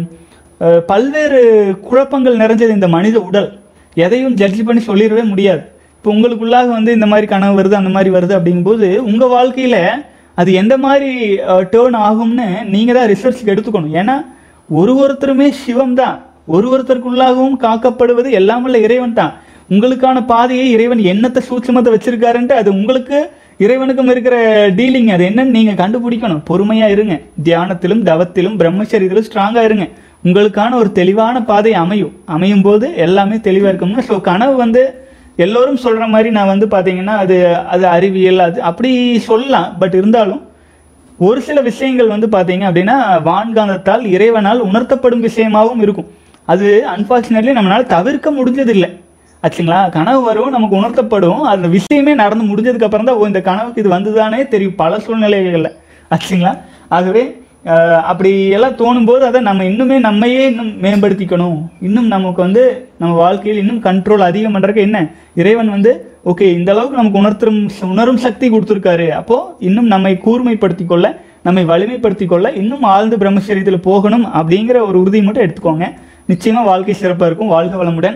அஹ், பல்வேறு குழப்பங்கள் நிறைஞ்சது இந்த மனித உடல் எதையும் ஜட்ஜ் பண்ணி சொல்லிடவே முடியாது இப்போ உங்களுக்குள்ளாக வந்து இந்த மாதிரி கனவு வருது அந்த மாதிரி வருது அப்படிங்கும்போது உங்கள் வாழ்க்கையில் அது எந்த மாதிரி டேர்ன் ஆகும்னு நீங்கள் தான் ரிசர்ச்சுக்கு எடுத்துக்கணும் ஏன்னா ஒரு ஒருத்தருமே சிவம் தான் ஒரு ஒருத்தருக்குள்ளாகவும் காக்கப்படுவது எல்லாம் உள்ள இறைவன் தான் உங்களுக்கான பாதையை இறைவன் என்னத்தை சூட்சமத்தை வச்சிருக்காருன்ட்டு அது உங்களுக்கு இறைவனுக்கும் இருக்கிற டீலிங் அது என்னன்னு நீங்க கண்டுபிடிக்கணும் பொறுமையா இருங்க தியானத்திலும் தவத்திலும் பிரம்மச்சரியத்திலும் ஸ்ட்ராங்கா இருங்க உங்களுக்கான ஒரு தெளிவான பாதை அமையும் அமையும் போது எல்லாமே தெளிவா இருக்கும்னு ஸோ கனவு வந்து எல்லோரும் சொல்ற மாதிரி நான் வந்து பாத்தீங்கன்னா அது அது அறிவியல் அது அப்படி சொல்லலாம் பட் இருந்தாலும் ஒரு சில விஷயங்கள் வந்து பார்த்தீங்க அப்படின்னா வான்காந்தத்தால் இறைவனால் உணர்த்தப்படும் விஷயமாகவும் இருக்கும் அது அன்பார்ச்சுனேட்லி நம்மளால தவிர்க்க முடிஞ்சதில்லை ஆச்சுங்களா கனவு வரும் நமக்கு உணர்த்தப்படும் அந்த விஷயமே நடந்து முடிஞ்சதுக்கு அப்புறம் தான் ஓ இந்த கனவுக்கு இது வந்துதானே தெரியும் பல சூழ்நிலைகளில் ஆச்சுங்களா ஆகவே அஹ், அப்படி எல்லாம் தோணும்போது அதை நம்ம இன்னுமே நம்மையே இன்னும் மேம்படுத்திக்கணும் இன்னும் நமக்கு வந்து நம்ம வாழ்க்கையில் இன்னும் கண்ட்ரோல் அதிகம் பண்ணுறதுக்கு என்ன இறைவன் வந்து ஓகே இந்த அளவுக்கு நமக்கு உணர்த்தும் உணரும் சக்தி கொடுத்துருக்காரு அப்போ இன்னும் நம்மை கூர்மைப்படுத்திக் கொள்ள நம்மை வலிமைப்படுத்திக் கொள்ள இன்னும் ஆழ்ந்து பிரம்மச்சரியத்தில் போகணும் அப்படிங்கிற ஒரு உறுதி மட்டும் எடுத்துக்கோங்க நிச்சயமா வாழ்க்கை சிறப்பாக இருக்கும் வாழ்க வளமுடன்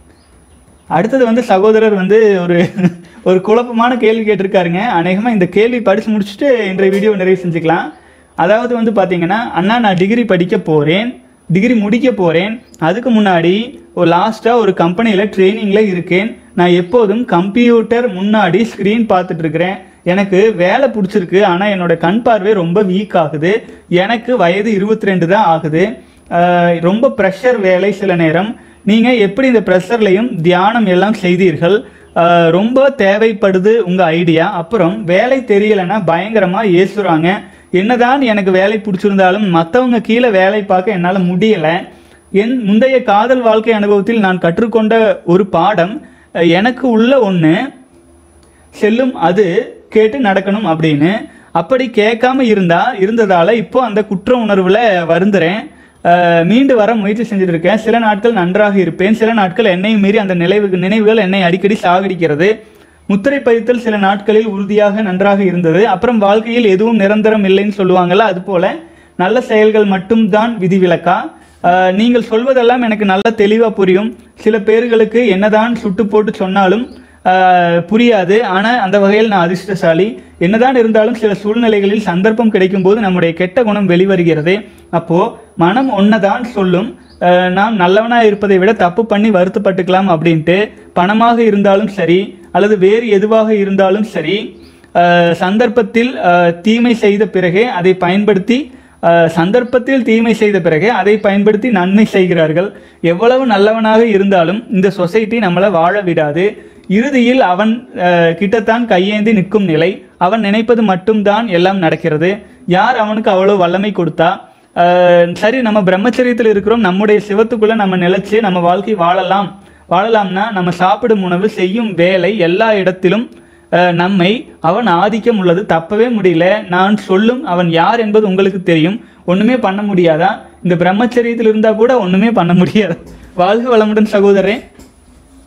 அடுத்தது வந்து சகோதரர் வந்து ஒரு ஒரு குழப்பமான கேள்வி கேட்டிருக்காருங்க அநேகமாக இந்த கேள்வி படித்து முடிச்சுட்டு இன்றைய வீடியோ நிறைவு செஞ்சுக்கலாம் அதாவது வந்து பார்த்தீங்கன்னா அண்ணா நான் டிகிரி படிக்க போகிறேன் டிகிரி முடிக்க போகிறேன் அதுக்கு முன்னாடி ஒரு லாஸ்ட்டாக ஒரு கம்பெனியில் ட்ரைனிங்கில் இருக்கேன் நான் எப்போதும் கம்ப்யூட்டர் முன்னாடி ஸ்க்ரீன் பார்த்துட்டு இருக்கிறேன் எனக்கு வேலை பிடிச்சிருக்கு ஆனால் என்னோட கண் பார்வை ரொம்ப வீக் ஆகுது எனக்கு வயது இருபத்தி ரெண்டு தான் ஆகுது ஆஹ் ரொம்ப ப்ரெஷர் வேலை சில நேரம் நீங்கள் எப்படி இந்த ப்ரெஷர்லையும் தியானம் எல்லாம் செய்தீர்கள் ஆஹ் ரொம்ப தேவைப்படுது உங்கள் ஐடியா அப்புறம் வேலை தெரியலைன்னா பயங்கரமாக ஏசுறாங்க என்னதான் எனக்கு வேலை பிடிச்சிருந்தாலும் மற்றவங்க கீழே வேலை பார்க்க என்னால் முடியலை என் முந்தைய காதல் வாழ்க்கை அனுபவத்தில் நான் கற்றுக்கொண்ட ஒரு பாடம் அஹ் எனக்கு உள்ள ஒன்று செல்லும் அது கேட்டு நடக்கணும் அப்படின்னு அப்படி கேட்காம இருந்தா இருந்ததால இப்போ அந்த குற்ற உணர்வுல வருந்துறேன் அஹ் மீண்டு வர முயற்சி செஞ்சுட்டு இருக்கேன் சில நாட்கள் நன்றாக இருப்பேன் சில நாட்கள் என்னை மீறி அந்த நினைவு நினைவுகள் என்னை அடிக்கடி சாகடிக்கிறது முத்திரை பதித்தல் சில நாட்களில் உறுதியாக நன்றாக இருந்தது அப்புறம் வாழ்க்கையில் எதுவும் நிரந்தரம் இல்லைன்னு சொல்லுவாங்கல்ல அது போல நல்ல செயல்கள் மட்டும்தான் விதிவிலக்கா அஹ் நீங்கள் சொல்வதெல்லாம் எனக்கு நல்ல தெளிவாக புரியும் சில பேர்களுக்கு என்னதான் சுட்டு போட்டு சொன்னாலும் ஆஹ் புரியாது ஆனால் அந்த வகையில் நான் அதிர்ஷ்டசாலி என்னதான் இருந்தாலும் சில சூழ்நிலைகளில் சந்தர்ப்பம் கிடைக்கும் போது நம்முடைய கெட்ட குணம் வெளிவருகிறது அப்போ மனம் ஒன்னதான் சொல்லும் ஆஹ் நாம் நல்லவனா இருப்பதை விட தப்பு பண்ணி வருத்தப்பட்டுக்கலாம் அப்படின்ட்டு பணமாக இருந்தாலும் சரி அல்லது வேறு எதுவாக இருந்தாலும் சரி ஆஹ் சந்தர்ப்பத்தில் ஆஹ் தீமை செய்த பிறகே அதை பயன்படுத்தி ஆஹ் சந்தர்ப்பத்தில் தீமை செய்த பிறகு அதை பயன்படுத்தி நன்மை செய்கிறார்கள் எவ்வளவு நல்லவனாக இருந்தாலும் இந்த சொசைட்டி நம்மளை வாழ விடாது இறுதியில் அவன் ஆஹ் கிட்டத்தான் கையேந்தி நிற்கும் நிலை அவன் நினைப்பது மட்டும்தான் எல்லாம் நடக்கிறது யார் அவனுக்கு அவ்வளவு வல்லமை கொடுத்தா ஆஹ் சரி நம்ம பிரம்மச்சரியத்தில் இருக்கிறோம் நம்முடைய சிவத்துக்குள்ள நம்ம நிலைச்சு நம்ம வாழ்க்கை வாழலாம் வாழலாம்னா நம்ம சாப்பிடும் உணவு செய்யும் வேலை எல்லா இடத்திலும் அஹ், நம்மை அவன் ஆதிக்கம் உள்ளது தப்பவே முடியல நான் சொல்லும் அவன் யார் என்பது உங்களுக்கு தெரியும் ஒண்ணுமே பண்ண முடியாதா இந்த பிரம்மச்சரியத்தில் இருந்தா கூட ஒண்ணுமே பண்ண முடியாது வாழ்க வளமுடன் சகோதரரே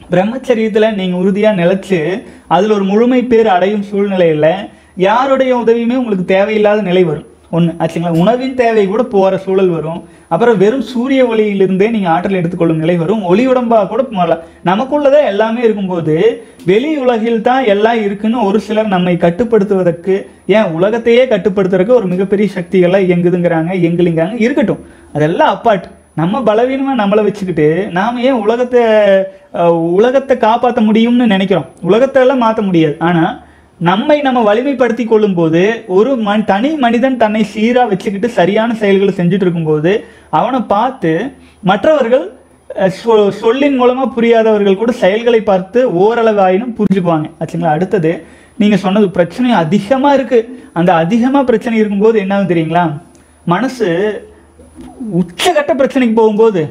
பிரம்மச்சரியத்தில் நீங்கள் உறுதியாக நிலைச்சு அதில் ஒரு முழுமை பேர் அடையும் சூழ்நிலையில் யாருடைய உதவியுமே உங்களுக்கு தேவையில்லாத நிலை வரும் ஒன்று ஆச்சுங்களா உணவின் தேவை கூட போகிற சூழல் வரும் அப்புறம் வெறும் சூரிய ஒளியிலிருந்தே நீங்கள் ஆற்றல் எடுத்துக்கொள்ளும் நிலை வரும் ஒளி உடம்பா கூட மாறலாம் நமக்குள்ளதே எல்லாமே இருக்கும்போது வெளி உலகில் தான் எல்லாம் இருக்குன்னு ஒரு சிலர் நம்மை கட்டுப்படுத்துவதற்கு ஏன் உலகத்தையே கட்டுப்படுத்துறதுக்கு ஒரு மிகப்பெரிய சக்திகள்லாம் இயங்குதுங்கிறாங்க இயங்குலிங்கிறாங்க இருக்கட்டும் அதெல்லாம் அப்பாட் நம்ம பலவீனமா நம்மளை வச்சுக்கிட்டு நாம ஏன் உலகத்தை அஹ், உலகத்தை காப்பாற்ற முடியும்னு நினைக்கிறோம் உலகத்தை எல்லாம் மாற்ற முடியாது ஆனா நம்மை நம்ம வலிமைப்படுத்தி கொள்ளும் போது ஒரு மண் தனி மனிதன் தன்னை சீரா வச்சுக்கிட்டு சரியான செயல்களை செஞ்சுட்டு இருக்கும்போது அவனை பார்த்து மற்றவர்கள் அஹ், சொ- சொல்லின் மூலமா புரியாதவர்கள் கூட செயல்களை பார்த்து ஓரளவு ஆயினும் புரிஞ்சுக்குவாங்க ஆச்சுங்களா அடுத்தது நீங்க சொன்னது பிரச்சனை அதிகமா இருக்கு அந்த அதிகமா பிரச்சனை இருக்கும்போது என்ன ஆகும் தெரியுங்களா மனசு உச்சகட்ட பிரச்சனைக்கு போகும்போது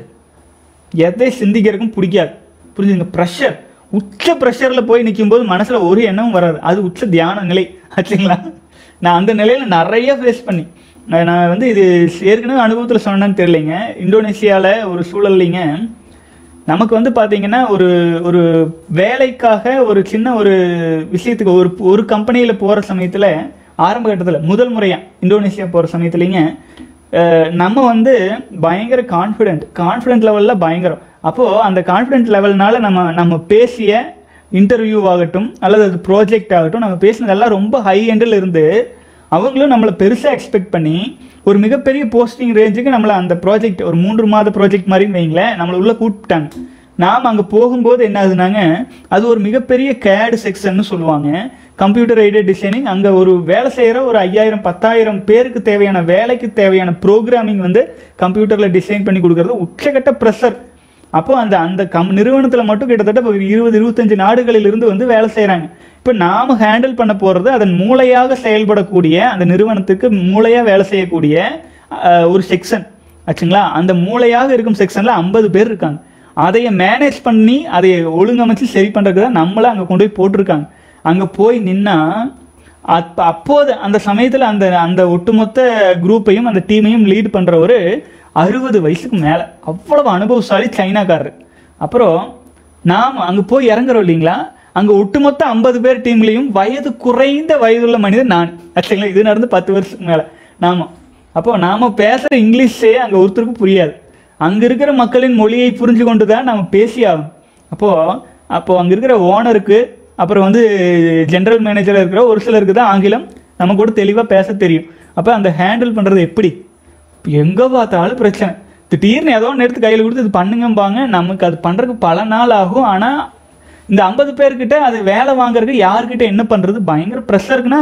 எதை சிந்திக்கிறதுக்கும் பிடிக்காது புரிஞ்சுங்க ப்ரெஷர் உச்ச ப்ரெஷரில் போய் நிக்கும்போது மனசில் ஒரு எண்ணமும் வராது அது உச்ச தியான நிலை ஆச்சுங்களா நான் அந்த நிலையில் நிறைய ஃபேஸ் பண்ணி நான் நான் வந்து இது ஏற்கனவே அனுபவத்தில் சொன்னேன்னு தெரியலைங்க இந்தோனேசியாவில் ஒரு சூழல்லைங்க நமக்கு வந்து பார்த்தீங்கன்னா ஒரு ஒரு வேலைக்காக ஒரு சின்ன ஒரு விஷயத்துக்கு ஒரு ஒரு கம்பெனியில் போகிற சமயத்தில் ஆரம்ப கட்டத்தில் முதல் முறையாக இந்தோனேசியா போகிற சமயத்துலைங்க அஹ், நம்ம வந்து பயங்கர கான்ஃபிடென்ட் கான்ஃபிடென்ட் லெவலில் பயங்கரம் அப்போது அந்த கான்ஃபிடென்ட் லெவல்னால நம்ம நம்ம பேசிய இன்டர்வியூ ஆகட்டும் அல்லது அது ப்ராஜெக்ட் ஆகட்டும் நம்ம பேசினதெல்லாம் ரொம்ப ஹை எண்டில் இருந்து அவங்களும் நம்மளை பெருசாக எக்ஸ்பெக்ட் பண்ணி ஒரு மிகப்பெரிய போஸ்டிங் ரேஞ்சுக்கு நம்மளை அந்த ப்ராஜெக்ட் ஒரு மூன்று மாத ப்ராஜெக்ட் மாதிரின்னு வைங்களேன் நம்மளை உள்ளே கூப்பிட்டாங்க நாம் அங்கே போகும்போது என்ன ஆகுதுனாங்க அது ஒரு மிகப்பெரிய கேடு செக்ஷன்னு சொல்லுவாங்க கம்ப்யூட்டர் எய்டட் டிசைனிங் அங்கே ஒரு வேலை செய்கிற ஒரு ஐயாயிரம் பத்தாயிரம் பேருக்கு தேவையான வேலைக்கு தேவையான ப்ரோக்ராமிங் வந்து கம்ப்யூட்டரில் டிசைன் பண்ணி கொடுக்கறது உச்சகட்ட ப்ரெஷர் அப்போ அந்த அந்த கம் நிறுவனத்தில் மட்டும் கிட்டத்தட்ட இப்போ இருபது இருபத்தஞ்சு நாடுகளில் இருந்து வந்து வேலை செய்கிறாங்க இப்போ நாம் ஹேண்டில் பண்ண போகிறது அதன் மூளையாக செயல்படக்கூடிய அந்த நிறுவனத்துக்கு மூளையாக வேலை செய்யக்கூடிய அஹ், ஒரு செக்ஷன் ஆச்சுங்களா அந்த மூளையாக இருக்கும் செக்ஷனில் ஐம்பது பேர் இருக்காங்க அதைய மேனேஜ் பண்ணி அதை ஒழுங்கமைச்சு சரி பண்ணுறதுக்கு தான் நம்மளை அங்கே கொண்டு போய் போட்டிருக்காங்க அங்கே போய் நின்னா அப்ப அப்போது அந்த சமயத்தில் அந்த அந்த ஒட்டுமொத்த குரூப்பையும் அந்த டீமையும் லீட் பண்ணுறவர் அறுபது வயசுக்கு மேலே அவ்வளவு அனுபவசாலி சைனாக்காரர் அப்புறம் நாம் அங்கே போய் இறங்குறோம் இல்லைங்களா அங்கே ஒட்டுமொத்த ஐம்பது பேர் டீம்லேயும் வயது குறைந்த வயதுள்ள மனிதன் நான் ஆக்சுவலா இது நடந்து பத்து வருஷத்துக்கு மேலே நாம அப்போ நாம பேசுகிற இங்கிலீஷே அங்கே ஒருத்தருக்கும் புரியாது அங்கே இருக்கிற மக்களின் மொழியை புரிஞ்சு கொண்டு தான் நம்ம பேசி ஆகணும் அப்போது அப்போ அங்கே இருக்கிற ஓனருக்கு அப்புறம் வந்து ஜெனரல் மேனேஜராக இருக்கிற ஒரு சிலருக்கு தான் ஆங்கிலம் நம்ம கூட தெளிவாக பேச தெரியும் அப்போ அந்த ஹேண்டில் பண்ணுறது எப்படி எங்கே பார்த்தாலும் பிரச்சனை திடீர்னு ஏதோ ஒன்று எடுத்து கையில் கொடுத்து இது பண்ணுங்கம்பாங்க நமக்கு அது பண்ணுறதுக்கு பல நாள் ஆகும் ஆனால் இந்த ஐம்பது பேர்கிட்ட அது வேலை வாங்குறதுக்கு யார்கிட்ட என்ன பண்ணுறது பயங்கர ப்ரெஷர் இருக்குன்னா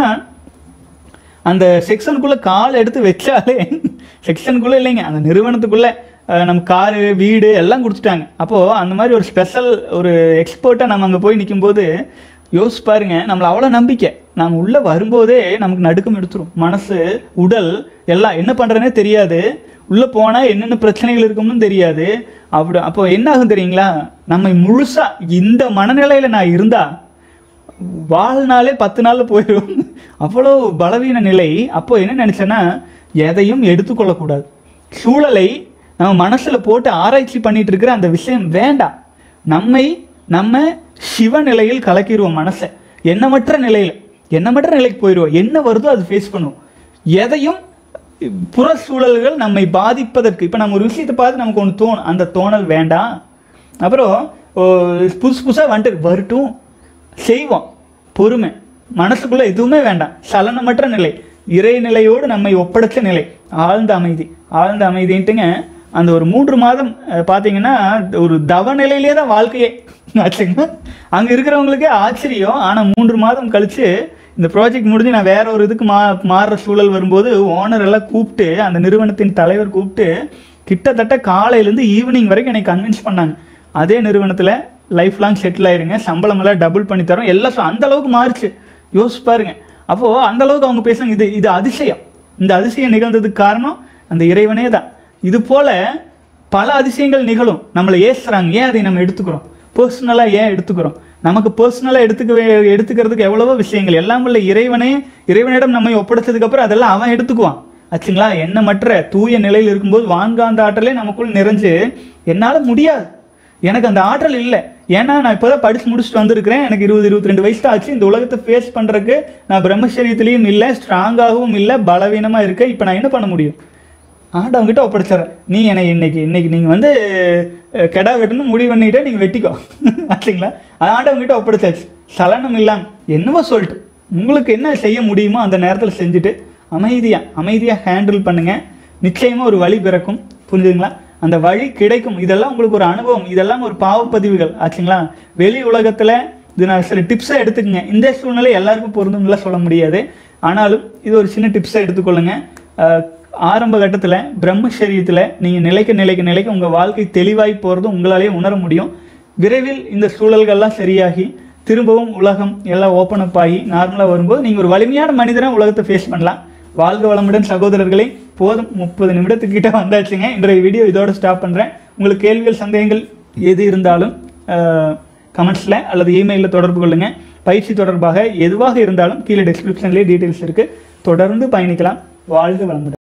அந்த செக்ஷனுக்குள்ளே கால் எடுத்து வச்சாலே செக்ஷனுக்குள்ளே இல்லைங்க அந்த நிறுவனத்துக்குள்ளே அஹ், நம்ம காரு வீடு எல்லாம் கொடுத்துட்டாங்க அப்போது அந்த மாதிரி ஒரு ஸ்பெஷல் ஒரு எக்ஸ்பர்ட்டாக நம்ம அங்கே போய் நிக்கும்போது யோசிச்சு பாருங்க நம்மள அவ்வளோ நம்பிக்கை நாம் உள்ளே வரும்போதே நமக்கு நடுக்கம் எடுத்துரும் மனசு உடல் எல்லாம் என்ன பண்ணுறேனே தெரியாது உள்ளே போனால் என்னென்ன பிரச்சனைகள் இருக்கும்னு தெரியாது அப்படி அப்போ என்ன ஆகும் தெரியுங்களா நம்ம முழுசாக இந்த மனநிலையில் நான் இருந்தா வாழ்நாளே பத்து நாள்ல போயிடும் அவ்வளோ பலவீன நிலை அப்போ என்ன நினைச்சேன்னா எதையும் எடுத்துக்கொள்ளக்கூடாது சூழலை நம்ம மனசுல போட்டு ஆராய்ச்சி பண்ணிட்டு இருக்கிற அந்த விஷயம் வேண்டாம் நம்மை நம்ம சிவ நிலையில் கலக்கிடுவோம் மனசை எண்ணமற்ற நிலையில் எண்ணமற்ற நிலைக்கு போயிடுவோம் என்ன வருதோ அது ஃபேஸ் பண்ணுவோம் எதையும் புற சூழல்கள் நம்மை பாதிப்பதற்கு இப்போ நம்ம ஒரு விஷயத்தை பார்த்து நமக்கு ஒன்று தோணும் அந்த தோணல் வேண்டாம் அப்புறம் ஓ, புதுசு புதுசாக வந்துட்டு வரட்டும் செய்வோம் பொறுமை மனசுக்குள்ள எதுவுமே வேண்டாம் சலனமற்ற நிலை இறைநிலையோடு நம்மை ஒப்படைச்ச நிலை ஆழ்ந்த அமைதி ஆழ்ந்த அமைதின்ட்டுங்க அந்த ஒரு மூன்று மாதம் அஹ், பார்த்தீங்கன்னா ஒரு தவ நிலையிலே தான் வாழ்க்கையே ஆச்சுங்க அங்கே இருக்கிறவங்களுக்கே ஆச்சரியம் ஆனால் மூன்று மாதம் கழிச்சு இந்த ப்ராஜெக்ட் முடிஞ்சு நான் வேற ஒரு இதுக்கு மா மாறுற சூழல் வரும்போது ஓனர் எல்லாம் கூப்பிட்டு அந்த நிறுவனத்தின் தலைவர் கூப்பிட்டு கிட்டத்தட்ட காலையிலேருந்து ஈவினிங் வரைக்கும் என்னை கன்வின்ஸ் பண்ணாங்க அதே நிறுவனத்தில் லைஃப் லாங் செட்டில் ஆயிருங்க சம்பளம் எல்லாம் டபுள் பண்ணி தரோம் எல்லாம் சொ- அந்த அளவுக்கு மாறுச்சு யோசிச்சு பாருங்க அப்போ அந்த அளவுக்கு அவங்க பேசுறாங்க இது இது அதிசயம் இந்த அதிசயம் நிகழ்ந்ததுக்கு காரணம் அந்த இறைவனே தான் இது போல பல அதிசயங்கள் நிகழும் நம்மளை ஏசுறாங்க ஏன் அதை நம்ம எடுத்துக்கிறோம் பர்சனலாக ஏன் எடுத்துக்கிறோம் நமக்கு பர்சனலாக எடுத்துக்க எடுத்துக்கிறதுக்கு எவ்வளவோ விஷயங்கள் எல்லாம் உள்ள இறைவனே இறைவனிடம் நம்மை ஒப்படைச்சதுக்கு அப்புறம் அதெல்லாம் அவன் எடுத்துக்குவான் ஆச்சுங்களா எண்ணமற்ற தூய நிலையில் இருக்கும்போது வான்காந்த ஆற்றலே நமக்குள் நிறைஞ்சு என்னால் முடியாது எனக்கு அந்த ஆற்றல் இல்லை ஏன்னா நான் இப்போதான் படிச்சு முடிச்சுட்டு வந்திருக்கிறேன் எனக்கு இருபது இருபத்தி ரெண்டு வயசு தான் ஆச்சு இந்த உலகத்தை ஃபேஸ் பண்றதுக்கு நான் பிரம்மச்சரியத்திலையும் இல்லை ஸ்ட்ராங்காகவும் இல்லை பலவீனமா இருக்கேன் இப்போ நான் என்ன பண்ண முடியும் ஆண்டவங்கிட்ட ஒப்படைச்சிடறேன் நீ என்னை இன்னைக்கு இன்னைக்கு நீங்கள் வந்து அஹ், கெடா வெட்டணும் முடிவு பண்ணிட்டே நீங்கள் வெட்டிக்கோ ஆச்சுங்களா அது ஆண்டவங்கிட்ட ஒப்படைச்சாச்சு சலனம் இல்லாம என்னவோ சொல்லிட்டு உங்களுக்கு என்ன செய்ய முடியுமோ அந்த நேரத்தில் செஞ்சுட்டு அமைதியாக அமைதியாக ஹேண்டில் பண்ணுங்க நிச்சயமாக ஒரு வழி பிறக்கும் புரிஞ்சுதுங்களா அந்த வழி கிடைக்கும் இதெல்லாம் உங்களுக்கு ஒரு அனுபவம் இதெல்லாம் ஒரு பாவப்பதிவுகள் ஆச்சுங்களா வெளி உலகத்தில் இது நான் சில டிப்ஸை எடுத்துக்கங்க இந்த சூழ்நிலை எல்லாருக்கும் பொருந்தும்லாம் சொல்ல முடியாது ஆனாலும் இது ஒரு சின்ன டிப்ஸை எடுத்துக்கொள்ளுங்க அஹ், ஆரம்ப கட்டத்தில் பிரம்மச்சரியத்தில் நீங்கள் நிலைக்க நிலைக்க நிலைக்க உங்கள் வாழ்க்கை தெளிவாய் போகிறது உங்களாலேயே உணர முடியும் விரைவில் இந்த சூழல்கள்லாம் சரியாகி திரும்பவும் உலகம் எல்லாம் ஓப்பன் அப் ஆகி நார்மலாக வரும்போது நீங்கள் ஒரு வலிமையான மனிதராக உலகத்தை ஃபேஸ் பண்ணலாம் வாழ்க வளமுடன் சகோதரர்களே போதும் முப்பது நிமிடத்துக்கிட்ட வந்தாச்சுங்க இன்றைய வீடியோ இதோட ஸ்டாப் பண்ணுறேன் உங்களுக்கு கேள்விகள் சந்தேகங்கள் எது இருந்தாலும் கமெண்ட்ஸில் அல்லது இமெயிலில் தொடர்பு கொள்ளுங்கள் பயிற்சி தொடர்பாக எதுவாக இருந்தாலும் கீழே டிஸ்கிரிப்ஷன்லேயே டீட்டெயில்ஸ் இருக்குது தொடர்ந்து பயணிக்கலாம் வாழ்க வளமுடன்